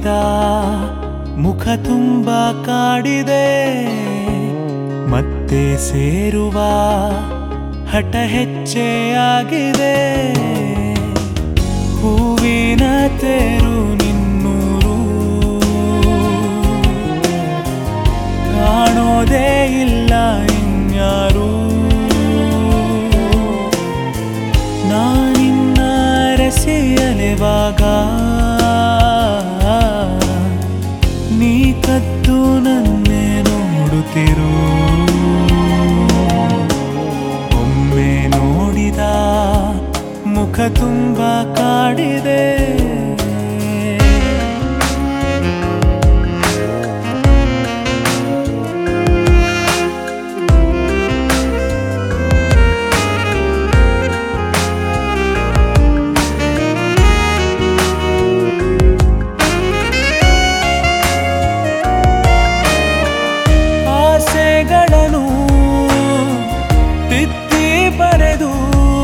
ನೋಡಿದ ಮುಖ ತುಂಬ ಕಾಡಿದೆ ಮತ್ತೆ ಸೇರುವ ಹಠ ಹೆಚ್ಚೆಯಾಗಿದೆ ಹೂವಿನ ತೇರು ನಿನ್ನೂರು ಕಾಣೋದೇ ಇಲ್ಲ ಇನ್ಯಾರು ನಾನಿನ್ನ ರಸಿಯಲೆವಾಗ ನೀ ಕದ್ದು ನನ್ನೇ ನೋಡುತ್ತಿರು ಒಮ್ಮೆ ನೋಡಿದ ಮುಖ ತುಂಬ ಕಾಡಿದೆ ಆಸೆಗಳನ್ನು ತಿದ್ದಿ ಬರೆದು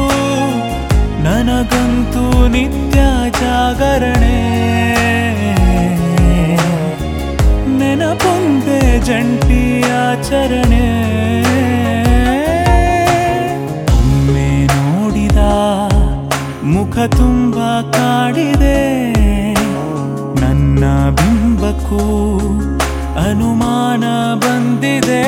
ನನಗಂತೂ ನಿತ್ಯ ಜಾಗರಣೆ ನೆನಪೊಂದೆ ಜಂಟಿ ಆಚರಣೆ ಒಮ್ಮೆ ನೋಡಿದ ಮುಖ ತುಂಬ ಕಾಡಿದೆ ನನ್ನ ಬಿಂಬಕ್ಕೂ ಅನುಮಾನ ಬಂದಿದೆ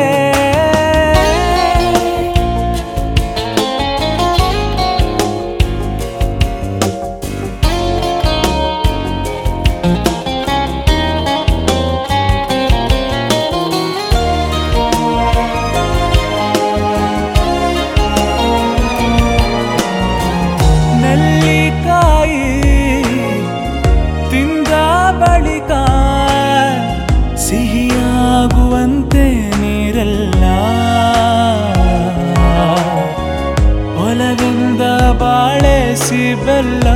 ನೆಲ್ಲಿಕಾಯಿ ತಿಂದ ಬಳಿಕ ಸಿಹಿಯಾಗುವಂತೆ ನೀರೆಲ್ಲ ಒಲವಿಂದ ಬಾಳೆ ಸಿಬೆಲ್ಲ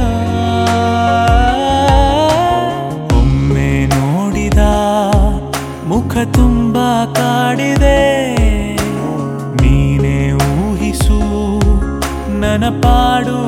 ಒಮ್ಮೆ ನೋಡಿದ ಮುಖ ತುಂಬ ಕಾಡಿದೆ ನೀನೇ ಊಹಿಸು ನನ್ನ ಪಾಡು